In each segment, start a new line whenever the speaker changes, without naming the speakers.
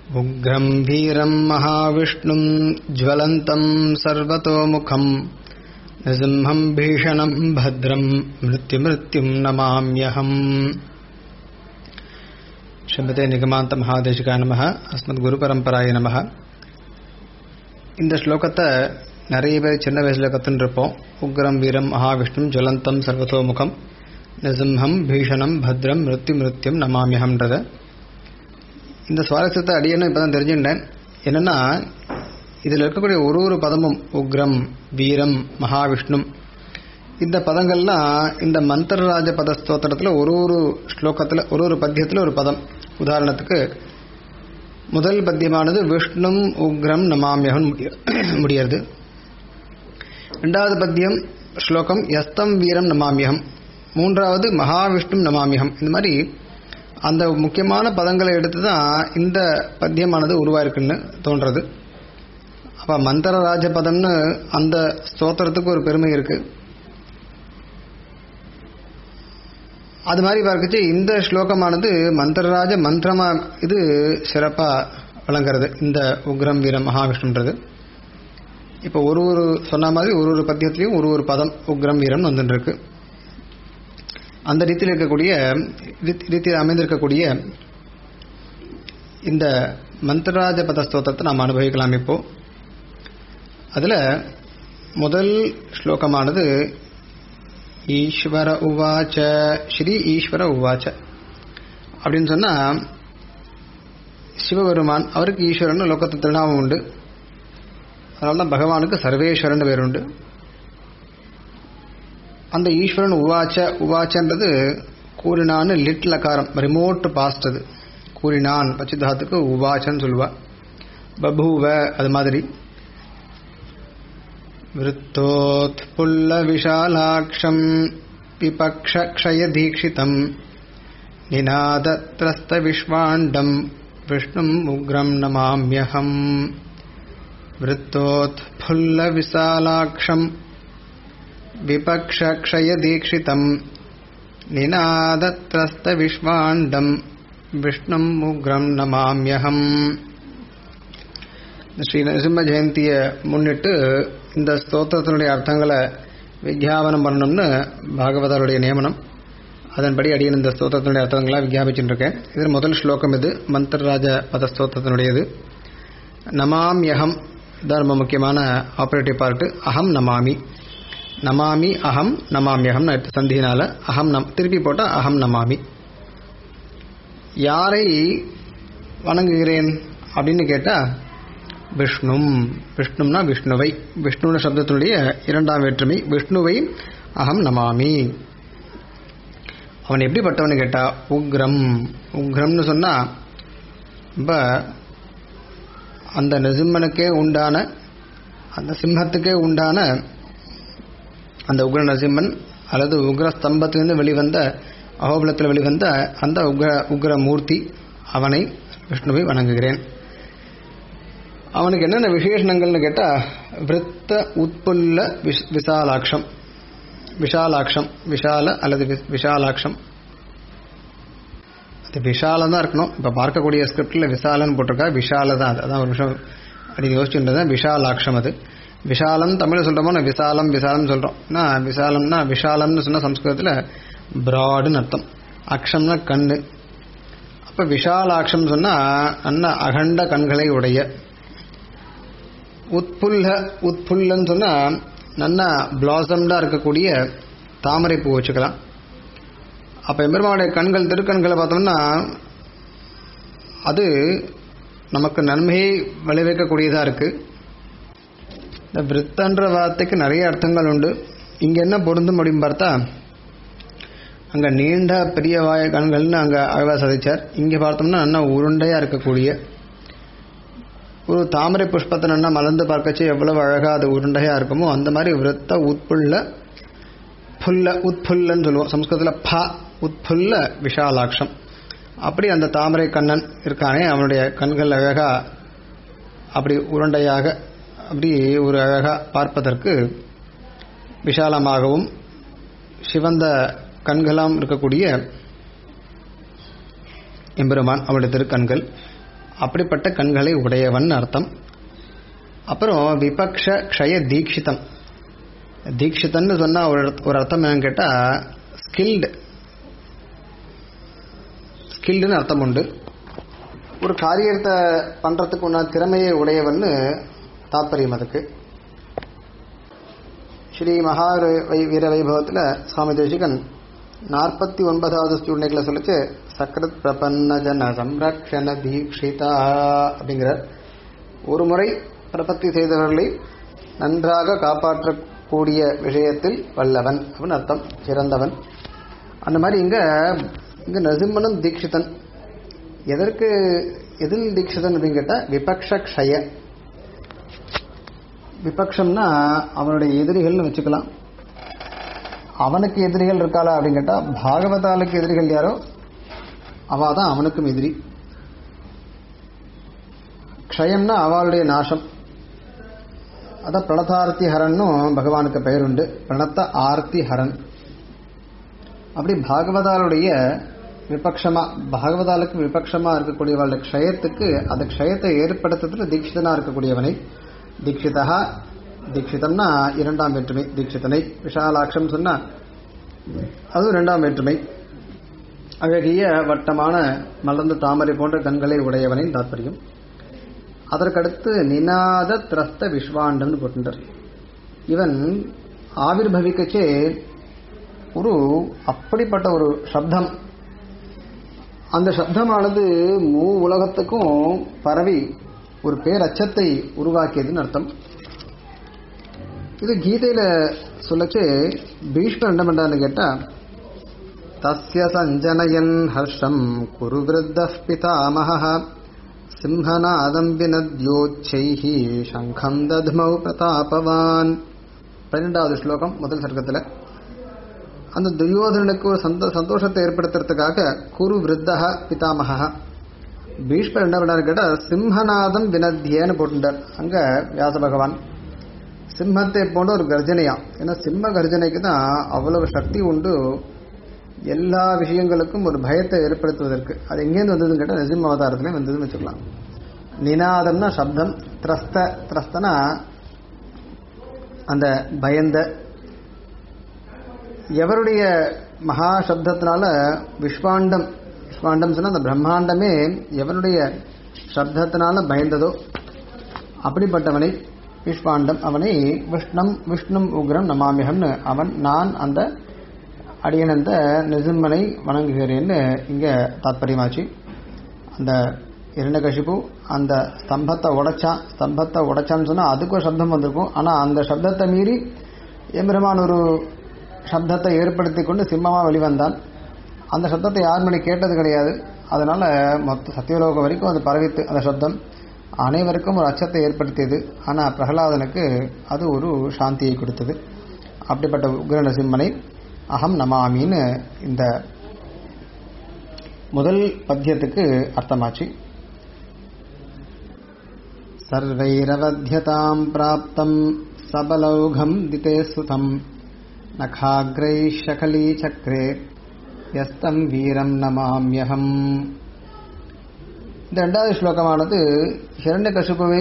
उग्रम् वीरम् महाविष्णुम् ज्वलन्तम् सर्वतोमुखम् नृसिंहम् भीषणम् भद्रम् मृत्युमृत्युम् नमाम्यहम् ஸ்ரீமதே நிகமாந்த மகாதேசிகா நம அஸ்மத் குரு பரம்பராய நம இந்த ஸ்லோகத்தை நிறைய பேர் சின்ன வயசுல கத்துருப்போம் உக்ரம் வீரம் மகாவிஷ்ணு ஜுவலந்தம் சர்வதோமுகம் நிசிம்ஹம் பீஷணம் பத்ரம் மிருத்யு மிருத்யும் நமாமியகம்ன்றத இந்த சுவாரஸ்யத்தை அடியன்னு இப்பதான் தெரிஞ்சுட்டேன் என்னன்னா இதில் இருக்கக்கூடிய ஒரு ஒரு பதமும் உக்ரம் வீரம் மகாவிஷ்ணு இந்த பதங்கள்லாம் இந்த மந்திரராஜ பத ஸ்தோத்திரத்தில் ஒரு ஒரு ஸ்லோகத்தில் ஒரு ஒரு பத்தியத்தில் ஒரு பதம் உதாரணத்துக்கு முதல் பத்தியமானது விஷ்ணும் உக்ரம் நமாமியகம் முடியாது ரெண்டாவது பத்தியம் ஸ்லோகம் யஸ்தம் வீரம் நமாமியகம் மூன்றாவது மகாவிஷ்ணு நமாமியகம் இந்த மாதிரி அந்த முக்கியமான பதங்களை எடுத்து தான் இந்த பத்தியமானது உருவாயிருக்குன்னு தோன்றது அப்போ மந்திரராஜ பதம்னு அந்த ஸ்தோத்திரத்துக்கு ஒரு பெருமை இருக்குது அது மாதிரி பார்க்கச்சு இந்த ஸ்லோகமானது மந்திரராஜ மந்திரமா இது சிறப்பாக விளங்குறது இந்த உக்ரம் வீரம் மகாவிஷ்ணுன்றது இப்போ ஒரு ஒரு சொன்ன மாதிரி ஒரு ஒரு பத்தியத்திலையும் ஒரு ஒரு பதம் உக்ரம் வீரம் வந்துருக்கு அந்த ரீதியில் இருக்கக்கூடிய ரீதியில் அமைந்திருக்கக்கூடிய இந்த மந்திரராஜ பத ஸ்தோத்திரத்தை நாம் அனுபவிக்கலாம் இப்போ அதில் முதல் ஸ்லோகமானது ஈஸ்வர உவாச்ச ஸ்ரீ ஈஸ்வர உவாச்ச அப்படின்னு சொன்னால் சிவபெருமான் அவருக்கு ஈஸ்வரன் லோகத்து திருநாமம் உண்டு அதனால தான் பகவானுக்கு சர்வேஸ்வரன் பேர் உண்டு அந்த ஈஸ்வரன் உவாச்ச உவாச்சன்றது கூறினான்னு லிட் லக்காரம் ரிமோட் பாஸ்ட் அது கூறினான் பச்சிதாத்துக்கு உவாச்சன்னு சொல்லுவா பபூவ அது மாதிரி वृत्तोत्फुल्लविशालाक्षम् पिपक्षक्षयदीक्षितम् निनादत्रस्तविश्वाण्डम् विष्णुम् उग्रम् नमाम्यहम् वृत्तोत्फुल्लविशालाक्षम् विपक्षक्षयदीक्षितम् निनादत्रस्तविश्वाण्डम् विष्णुम् उग्रम् नमाम्यहम् ஸ்ரீ நரசிம்ம ஜெயந்தியை முன்னிட்டு இந்த ஸ்தோத்திரத்தினுடைய அர்த்தங்களை வித்யாபனம் பண்ணணும்னு பாகவதருடைய நியமனம் அதன்படி அடியன் இந்த ஸ்தோத்திரத்தினுடைய அர்த்தங்களை விஜாபிச்சுட்டு இருக்கேன் இது முதல் ஸ்லோகம் இது மந்திரராஜ பத ஸ்தோத்திரத்தினுடையது நமாம் யகம் இதான் ரொம்ப முக்கியமான ஆப்ரேட்டிவ் பார்ட்டு அகம் நமாமி நமாமி அகம் நமாமியகம் சந்தியினால அகம் நம் திருப்பி போட்டால் அகம் நமாமி யாரை வணங்குகிறேன் அப்படின்னு கேட்டால் விஷ்ணும் விஷ்ணும்னா விஷ்ணுவை விஷ்ணுன சப்தத்தினுடைய இரண்டாம் வேற்றுமை விஷ்ணுவை அகம் நமாமி அவன் எப்படிப்பட்டவனு கேட்டா உக்ரம் உக்ரம்னு சொன்னா இப்போ அந்த நரசிம்மனுக்கே உண்டான அந்த சிம்மத்துக்கே உண்டான அந்த உக்ர நரசிம்மன் அல்லது உக்ர ஸ்தம்பத்திலிருந்து வெளிவந்த அகோபலத்தில் வெளிவந்த அந்த உக்ர உக்ர மூர்த்தி அவனை விஷ்ணுவை வணங்குகிறேன் அவனுக்கு என்னென்ன விசேஷணங்கள்னு கேட்டால் விருத்த உட்புல்ல விஷ் விசாலாட்சம் விஷாலாட்சம் விஷால அல்லது விஷாலாட்சம் அது விஷாலம் தான் இருக்கணும் இப்போ பார்க்கக்கூடிய ஸ்கிரிப்டில் விசாலன்னு போட்டிருக்கா விஷால தான் அது அதான் ஒரு விஷயம் அப்படி யோசிச்சுட்டு விஷாலாட்சம் அது விஷாலம் தமிழ் சொல்கிறோமோ விசாலம் விசாலம் சொல்கிறோம் நான் விசாலம்னா விஷாலம்னு சொன்னால் சம்ஸ்கிருதத்தில் ப்ராடுன்னு அர்த்தம் அக்ஷம்னா கண்ணு அப்போ விஷாலாட்சம் சொன்னால் நல்ல அகண்ட கண்களை உடைய உட்புல்ல உட்புல்லன்னு சொன்னால் நல்லா பிளாசம்டாக இருக்கக்கூடிய தாமரை பூ வச்சுக்கலாம் அப்போ எம்பெருமானுடைய கண்கள் திருக்கண்களை பார்த்தோம்னா அது நமக்கு நன்மையை விளைவிக்கக்கூடியதாக இருக்குது இந்த விருத்தன்ற வார்த்தைக்கு நிறைய அர்த்தங்கள் உண்டு இங்கே என்ன பொருந்தும் அப்படின்னு பார்த்தா அங்கே நீண்ட பெரிய வாய கண்கள்னு அங்கே அழகாக சதிச்சார் இங்கே பார்த்தோம்னா நல்லா உருண்டையாக இருக்கக்கூடிய ஒரு தாமரை புஷ்பத்தை நல்லா மலர்ந்து பார்க்கச்சு எவ்வளவு அழகாக அது உருண்டையாக இருக்குமோ அந்த மாதிரி விரத்த உட்புள்ள புல்ல உட்புல்லன்னு சொல்லுவோம் சம்ஸ்கிருதத்தில் ப உட்புல்ல விஷாலாட்சம் அப்படி அந்த தாமரை கண்ணன் இருக்கானே அவனுடைய கண்கள் அழகா அப்படி உருண்டையாக அப்படி ஒரு அழகாக பார்ப்பதற்கு விஷாலமாகவும் சிவந்த கண்களாம் இருக்கக்கூடிய எம்பெருமான் அவனுடைய திருக்கண்கள் அப்படிப்பட்ட கண்களை உடையவன் அர்த்தம் அப்புறம் விபக்ஷ க்ஷய தீக்ஷிதம் தீக்ஷிதன்னு சொன்னா ஒரு ஒரு அர்த்தம் என்னன்னு கேட்டா ஸ்கில்டு ஸ்கில்டுன்னு அர்த்தம் உண்டு ஒரு காரியத்தை பண்றதுக்கு உண்டான திறமையை உடையவன்னு தாத்பரியம் அதுக்கு ஸ்ரீ மகா வீர வைபவத்தில் சுவாமி தேசிகன் நாற்பத்தி ஒன்பதாவது ஸ்டூடெண்ட்ல சொல்லிச்சு சக்ரத் பிரபன்ன ஜன சம்ரக்ஷண தீக்ஷிதா அப்படிங்கிறார் ஒரு முறை பிரபத்தி செய்தவர்களை நன்றாக காப்பாற்றக்கூடிய விஷயத்தில் வல்லவன் அப்படின்னு அர்த்தம் சிறந்தவன் அந்த மாதிரி இங்க இங்க நரசிம்மனும் தீட்சிதன் எதற்கு எதில் தீட்சிதன் அப்படின்னு கேட்டா விபக்ஷ க்ஷய விபக்ஷம்னா அவனுடைய எதிரிகள்னு வச்சுக்கலாம் அவனுக்கு எதிரிகள் இருக்காளா அப்படின்னு கேட்டா பாகவதாலுக்கு எதிரிகள் யாரோ அவ தான் அவனுக்கும் எதிரி க்ஷயம்னா அவளுடைய நாசம் அதான் பிரணதார்த்தி ஹரன்னும் பகவானுக்கு பெயர் உண்டு பிரணத்த ஆர்த்தி ஹரன் அப்படி பாகவதாலுடைய விபக்ஷமா பாகவதாலுக்கு விபக்ஷமா இருக்கக்கூடியவளுடைய க்ஷயத்துக்கு அந்த க்ஷயத்தை ஏற்படுத்துறதுல தீட்சிதனா இருக்கக்கூடியவனை தீட்சிதா தீட்சிதம்னா இரண்டாம் வேற்றுமை தீட்சிதனை விஷாலாட்சம் சொன்னா அதுவும் இரண்டாம் வேற்றுமை அழகிய வட்டமான மலர்ந்த தாமரை போன்ற கண்களை உடையவனை தாற்பயம் அதற்கடுத்து நினாத திரஸ்த விஸ்வாண்டம்னு போட்டுட்டார் இவன் ஆவிர்வவிக்கச்சே ஒரு அப்படிப்பட்ட ஒரு சப்தம் அந்த சப்தமானது மூ உலகத்துக்கும் பரவி ஒரு பேரச்சத்தை உருவாக்கியதுன்னு அர்த்தம் இது கீதையில சொல்லச்சு பீஷ்மர் என்ன பண்றான்னு கேட்டா தஸ்ய சஞ்சனயன் ஹர்ஷம் குரு விருத்த பிதாமக சிம்ஹநாதம் வினத்யோச்சைஹி சங்கம் தத்மௌ பிரதாபவான் பன்னெண்டாவது ஸ்லோகம் முதல் சர்க்கத்தில் அந்த துரியோதனனுக்கு ஒரு சந்த சந்தோஷத்தை ஏற்படுத்துறதுக்காக குரு விருத்தக பிதாமக பீஷ்மர் என்ன பண்ணாரு கேட்டா சிம்ஹநாதம் வினத்தியன்னு போட்டுட்டார் அங்க வியாச பகவான் சிம்மத்தை போன்ற ஒரு கர்ஜனையா ஏன்னா சிம்ம கர்ஜனைக்கு தான் அவ்வளவு சக்தி உண்டு எல்லா விஷயங்களுக்கும் ஒரு பயத்தை ஏற்படுத்துவதற்கு அது எங்கேருந்து வந்ததுன்னு கேட்டால் நரசிம்ம அவதாரத்திலே வந்ததுன்னு வச்சுக்கலாம் நினாதம்னா சப்தம் திரஸ்த திரஸ்தனா அந்த பயந்த எவருடைய மகா சப்தத்தினால விஸ்வாண்டம் விஸ்வாண்டம் சொன்னா அந்த பிரம்மாண்டமே எவனுடைய சப்தத்தினால பயந்ததோ அப்படிப்பட்டவனை விஸ்வாண்டம் அவனை விஷ்ணம் விஷ்ணும் உக்ரம் நமாமியகம்னு அவன் நான் அந்த அடியன் அந்த நிசிம்மனை வணங்குகிறேன்னு இங்க தாத்பரியமாச்சு அந்த இரண்டகசிப்பு அந்த ஸ்தம்பத்தை உடைச்சான் ஸ்தம்பத்தை உடைச்சான்னு சொன்னா அதுக்கும் சப்தம் வந்திருக்கும் ஆனா அந்த சப்தத்தை மீறி எம்பெருமான் ஒரு சப்தத்தை ஏற்படுத்தி கொண்டு சிம்மமா வெளிவந்தான் அந்த சப்தத்தை யார் மணி கேட்டது கிடையாது அதனால மொத்த சத்தியலோகம் வரைக்கும் அது பரவித்து அந்த சப்தம் அனைவருக்கும் ஒரு அச்சத்தை ஏற்படுத்தியது ஆனா பிரகலாதனுக்கு அது ஒரு சாந்தியை கொடுத்தது அப்படிப்பட்ட உக்ர நரசிம்மனை அகம் நமாமின்னு இந்த முதல் பத்தியத்துக்கு அர்த்தமாச்சு சர்வைரவத்தியதாம் பிராப்தம் சபலௌகம் திதே சுதம் நகாகிரை சகலீ சக்கரே யஸ்தம் வீரம் நமாமியகம் இந்த இரண்டாவது ஸ்லோகமானது ஹிரண்ய கசுபுவை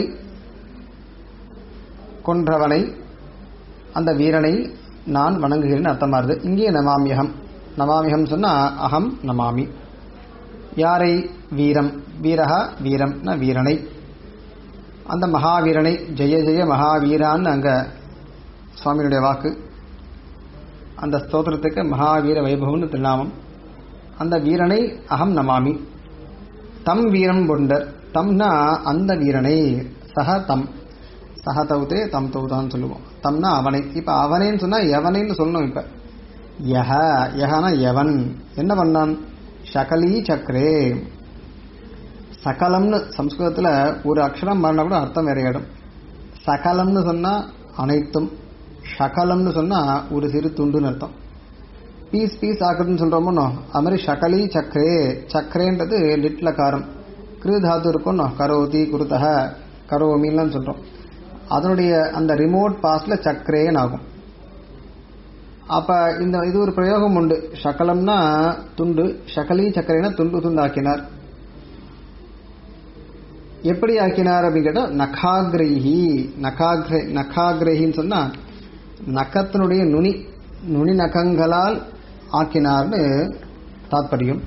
கொன்றவனை அந்த வீரனை நான் வணங்குகிறேன் அர்த்தமாறுது இங்கே நமாமியகம் நமாமியகம் சொன்னா அகம் நமாமி யாரை வீரம் வீரகா வீரம் வீரனை அந்த மகாவீரனை ஜெய ஜெய மகாவீரான்னு அங்க சுவாமியுடைய வாக்கு அந்த ஸ்தோத்திரத்துக்கு மகாவீர வைபவம்னு திருநாமம் அந்த வீரனை அகம் நமாமி தம் வீரம் கொண்டர் தம்னா அந்த வீரனை சக தம் சக தவுதே தம் தவுதான்னு சொல்லுவோம் தம்னா அவனை இப்ப அவனேன்னு சொன்னா எவனைன்னு சொல்லணும் இப்ப யஹ யஹனா எவன் என்ன பண்ணான் சகலி சக்கரே சகலம்னு சம்ஸ்கிருதத்துல ஒரு அக்ஷரம் மாறினா கூட அர்த்தம் வேறையாடும் சகலம்னு சொன்னா அனைத்தும் சகலம்னு சொன்னா ஒரு சிறு துண்டுன்னு அர்த்தம் பீஸ் பீஸ் ஆக்குறதுன்னு சொல்றோமோ அது மாதிரி சகலி சக்கரே சக்கரேன்றது லிட்ல காரம் கிரு தாத்து இருக்கும் கரோதி குருத்தக கரோமின்லாம் சொல்றோம் அதனுடைய அந்த ரிமோட் பாஸ்ட்ல சக்கரேன்னு ஆகும் அப்ப இந்த இது ஒரு பிரயோகம் உண்டு சகலம்னா துண்டு சகலி சக்கரைனா துண்டு துண்டாக்கினார் எப்படி ஆக்கினார் அப்படின்னு கேட்டால் நகாகிரகி நகாகிர நகாகிரகின்னு சொன்னால் நகத்தினுடைய நுனி நுனி நகங்களால் ஆக்கினார்னு தாத்பரியம்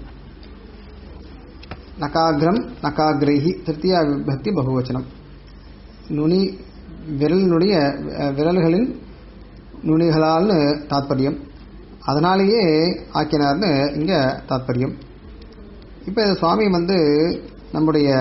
நகாகிரம் நகாகிரகி திருத்தியா விபக்தி பகுவச்சனம் நுனி விரலினுடைய அஹ், விரல்களின் நுனிகளால்னு தாத்பரியம் அதனாலேயே ஆக்கினார்னு இங்க தாத்பரியம் இப்போ சுவாமி வந்து நம்முடைய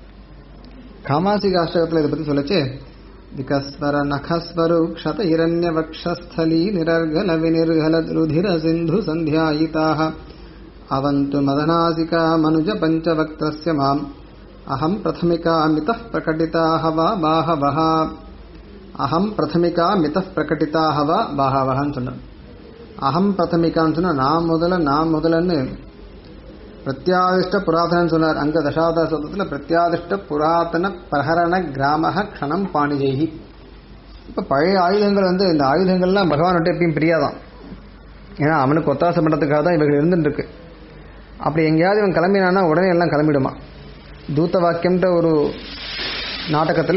காமாசிக அஷ்டகத்தில் இதை பற்றி சொல்லச்சு விகஸ்வர நகஸ்வரு க்ஷத இரண்ய வக்ஷஸ்தலி நிரர்கல வினிர்கல ருதிர சிந்து சந்தியாயிதாக அவந்து மதனாசிகா மனுஜ பஞ்சவக்தஸ்ய மாம் அகம் பிரதமிகா மிதः பிரகட்டிதாக வா பாஹவः அகம் பிரதமிகா மிதः பிரகட்டிதாக வா பாஹவஹன்னு சொன்னார் அகம் பிரதமிகான்னு சொன்னா நான் முதல்ல நான் முதல்லன்னு பிரத்யாதிஷ்ட புராதனன்னு சொன்னார் அங்க தசாவதார சதத்தில் பிரத்யாதிஷ்ட புராதன பிரகரண கிராமக க்ஷணம் பாணிஜெய்கி இப்ப பழைய ஆயுதங்கள் வந்து இந்த ஆயுதங்கள்லாம் பகவான்கிட்ட எப்பயும் பிரியாதான் ஏன்னா அவனுக்கு ஒத்தாசை பண்ணுறதுக்காக தான் இவைகள் இருந்துட்டு இருக்கு அப்படி எங்கேயாவது இவன் கிளம்பினான்னா உடனே எல்லாம் கிளம்பிடுமா தூத்த வாக்கியம்ன்ற ஒரு நாடகத்தில்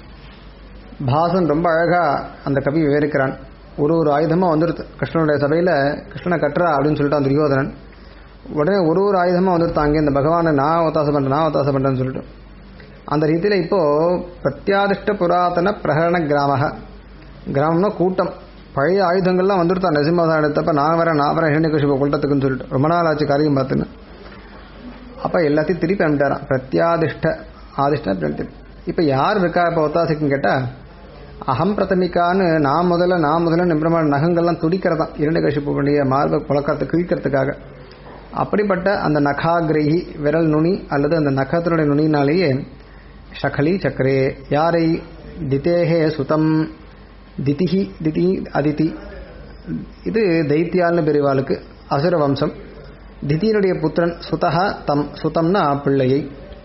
பாசன் ரொம்ப அழகா அந்த கவி விவரிக்கிறான் ஒரு ஒரு ஆயுதமா வந்துடுது கிருஷ்ணனுடைய சபையில கிருஷ்ணனை கட்டுறா அப்படின்னு சொல்லிட்டு அந்த துரியோதனன் உடனே ஒரு ஒரு ஆயுதமா வந்துடுது அங்கே இந்த பகவானை நான் ஒத்தாசை பண்றேன் நான் ஒத்தாசை பண்றேன்னு சொல்லிட்டு அந்த ரீதியில இப்போ பிரத்யாதிஷ்ட புராதன பிரகரண கிராமக கிராமம்னா கூட்டம் பழைய ஆயுதங்கள்லாம் வந்துடுத்தான் நரசிம்மதான் எடுத்தப்ப நான் வரேன் நான் வரேன் ஹிரண்யகசிப கொள்றதுக்குன்னு சொல்லிட்டு ரொம்ப நாள் ஆச்சு காரியம் பார்த்துன்னு அப்ப எல்லாத்தையும் திருப்பி அனுப்பிட்டாராம் பிரத்யாதிஷ்ட ஆதிஷ்ட இப்ப யார் இருக்கா இப்ப ஒத்தாசைக்குன்னு கேட்டா அகம் பிரதமிக்கான்னு நான் முதல்ல நான் முதல்ல நிமிடமான நகங்கள்லாம் துடிக்கிறதான் இரண்டு கஷிப்புடைய மார்பை புழக்கத்தை கிழிக்கிறதுக்காக அப்படிப்பட்ட அந்த நகாகிரகி விரல் நுனி அல்லது அந்த நகத்தினுடைய நுனினாலேயே ஷகலி சக்கரே யாரை திதேகே சுதம் திதிஹி திதி அதிதி இது தைத்தியால்னு பெரியவாளுக்கு அசுர வம்சம் திதியினுடைய புத்திரன் சுதஹ தம் சுதம்னா பிள்ளையை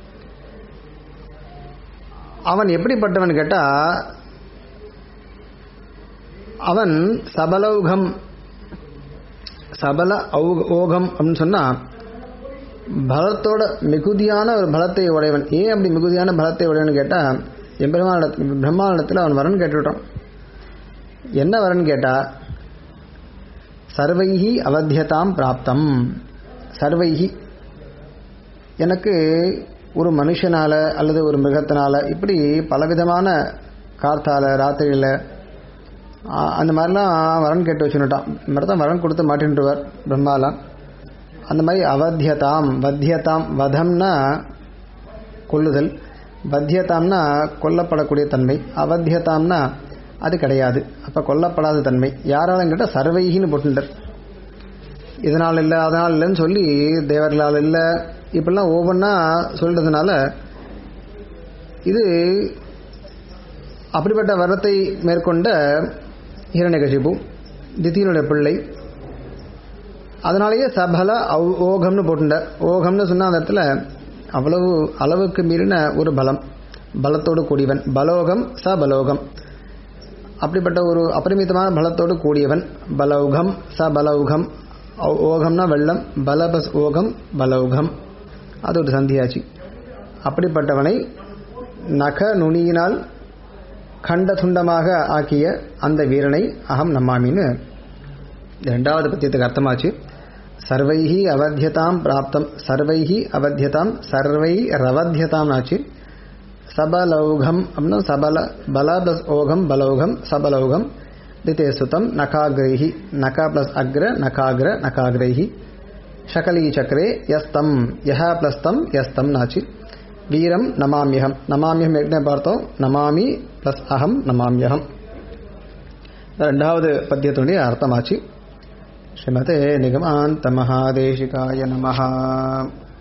அவன் எப்படிப்பட்டவன் கேட்டா அவன் சபலௌகம் சபல ஔ- ஓகம் அப்படின்னு சொன்னா பலத்தோட மிகுதியான ஒரு பலத்தை உடையவன் ஏன் அப்படி மிகுதியான பலத்தை உடையவன் கேட்டா எம்பெருமானிடத்தில் பிரம்மானிடத்தில் அவன் வரன் கேட்டுவிட்டான் என்ன வரன் கேட்டா சர்வைஹி அவத்தியதாம் பிராப்தம் சர்வைஹி எனக்கு ஒரு மனுஷனால அல்லது ஒரு மிருகத்தினால இப்படி பலவிதமான கார்த்தால ராத்திரியில ஆ, அந்த மாதிரிலாம் வரன் கேட்டு வச்சுட்டான் இந்த மாதிரி தான் வரன் கொடுத்து மாட்டின்ட்டுவார் பிரம்மாலாம் அந்த மாதிரி அவத்தியதாம் வத்தியதாம் வதம்னா கொல்லுதல் வத்தியதாம்னா கொல்லப்படக்கூடிய தன்மை அவத்தியதாம்னா அது கிடையாது அப்ப கொல்லப்படாத தன்மை யாராலும் கேட்டால் சர்வைகின்னு போட்டுட்டார் இதனால் இல்லை அதனால் இல்லைன்னு சொல்லி தேவர்களால் இல்லை இப்படிலாம் ஒவ்வொன்றா சொல்றதுனால இது அப்படிப்பட்ட வரத்தை மேற்கொண்ட ஹிரண்யகசிபு தித்தியனுடைய பிள்ளை அதனாலேயே சபல ஔ- ஓகம்னு போட்டுட்டார் ஓகம்னு சொன்ன அந்த இடத்துல அவ்வளவு அளவுக்கு மீறின ஒரு பலம் பலத்தோடு கூடியவன் பலோகம் ச பலோகம் அப்படிப்பட்ட ஒரு அபரிமிதமான பலத்தோடு கூடியவன் பலௌகம் ச பலௌகம் ஔ- ஓகம்னா வெள்ளம் பலபஸ் ஓகம் பலௌகம் அது ஒரு சந்தியாச்சு அப்படிப்பட்டவனை நக நுனியினால் கண்ட துண்டமாக ஆக்கிய அந்த வீரனை அகம் நம்மாமின்னு இரண்டாவது பத்தியத்துக்கு அர்த்தமாச்சு சர்வைஹி அவத்தியதாம் பிராப்தம் சர்வைஹி அவத்தியதாம் சர்வை ரவத்தியதாம் ஆச்சு சபலௌகம் அப்படின்னா சபல பலபஸ் ஓகம் பலௌகம் சபலௌகம் தித்தே சுதம் நகாகிரைஹி நகா பிளஸ் அக்ர நகாகிர நகாகிரைஹி ஷகலி சக்கரே யஸ்தம் யஹ பிளஸ் தம் யஸ்தம் நாச்சு வீரம் நமாமியகம் நமாமியகம் ஏற்கனவே பார்த்தோம் நமாமி பிளஸ் அகம் நமாமியகம் ரெண்டாவது பத்தியத்தினுடைய அர்த்தமாச்சு ஸ்ரீமதே நிகமாந்த மகாதேசிகாய நமஹா